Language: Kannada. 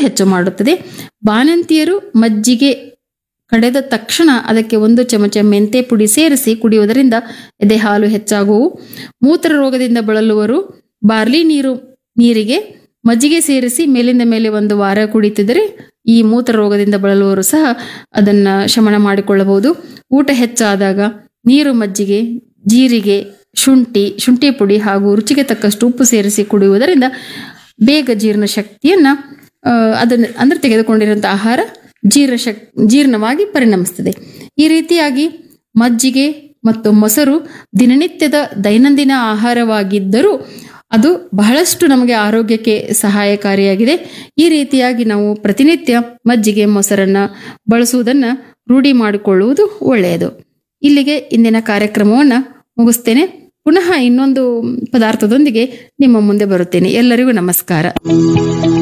ಹೆಚ್ಚು ಮಾಡುತ್ತದೆ ಬಾಣಂತಿಯರು ಮಜ್ಜಿಗೆ ಕಡೆದ ತಕ್ಷಣ ಅದಕ್ಕೆ ಒಂದು ಚಮಚ ಮೆಂತೆ ಪುಡಿ ಸೇರಿಸಿ ಕುಡಿಯುವುದರಿಂದ ಎದೆ ಹಾಲು ಹೆಚ್ಚಾಗುವು ಮೂತ್ರ ರೋಗದಿಂದ ಬಳಲುವರು ಬಾರ್ಲಿ ನೀರು ನೀರಿಗೆ ಮಜ್ಜಿಗೆ ಸೇರಿಸಿ ಮೇಲಿಂದ ಮೇಲೆ ಒಂದು ವಾರ ಕುಡಿತಿದ್ದರೆ ಈ ಮೂತ್ರ ರೋಗದಿಂದ ಬಳಲುವರು ಸಹ ಅದನ್ನ ಶಮನ ಮಾಡಿಕೊಳ್ಳಬಹುದು ಊಟ ಹೆಚ್ಚಾದಾಗ ನೀರು ಮಜ್ಜಿಗೆ ಜೀರಿಗೆ ಶುಂಠಿ ಶುಂಠಿ ಪುಡಿ ಹಾಗೂ ರುಚಿಗೆ ತಕ್ಕಷ್ಟು ಉಪ್ಪು ಸೇರಿಸಿ ಕುಡಿಯುವುದರಿಂದ ಬೇಗ ಜೀರ್ಣ ಶಕ್ತಿಯನ್ನ ಆ, ಅದನ್ನು ಅಂದ್ರೆ ತೆಗೆದುಕೊಂಡಿರುವಂಥ ಆಹಾರ ಜೀರ್ಣ ಶಕ್ ಜೀರ್ಣವಾಗಿ ಪರಿಣಮಿಸ್ತದೆ ಈ ರೀತಿಯಾಗಿ ಮಜ್ಜಿಗೆ ಮತ್ತು ಮೊಸರು ದಿನನಿತ್ಯದ ದೈನಂದಿನ ಆಹಾರವಾಗಿದ್ದರೂ ಅದು ಬಹಳಷ್ಟು ನಮಗೆ ಆರೋಗ್ಯಕ್ಕೆ ಸಹಾಯಕಾರಿಯಾಗಿದೆ ಈ ರೀತಿಯಾಗಿ ನಾವು ಪ್ರತಿನಿತ್ಯ ಮಜ್ಜಿಗೆ ಮೊಸರನ್ನ ಬಳಸುವುದನ್ನು ರೂಢಿ ಮಾಡಿಕೊಳ್ಳುವುದು ಒಳ್ಳೆಯದು ಇಲ್ಲಿಗೆ ಇಂದಿನ ಕಾರ್ಯಕ್ರಮವನ್ನು ಮುಗಿಸ್ತೇನೆ ಪುನಃ ಇನ್ನೊಂದು ಪದಾರ್ಥದೊಂದಿಗೆ ನಿಮ್ಮ ಮುಂದೆ ಬರುತ್ತೇನೆ ಎಲ್ಲರಿಗೂ ನಮಸ್ಕಾರ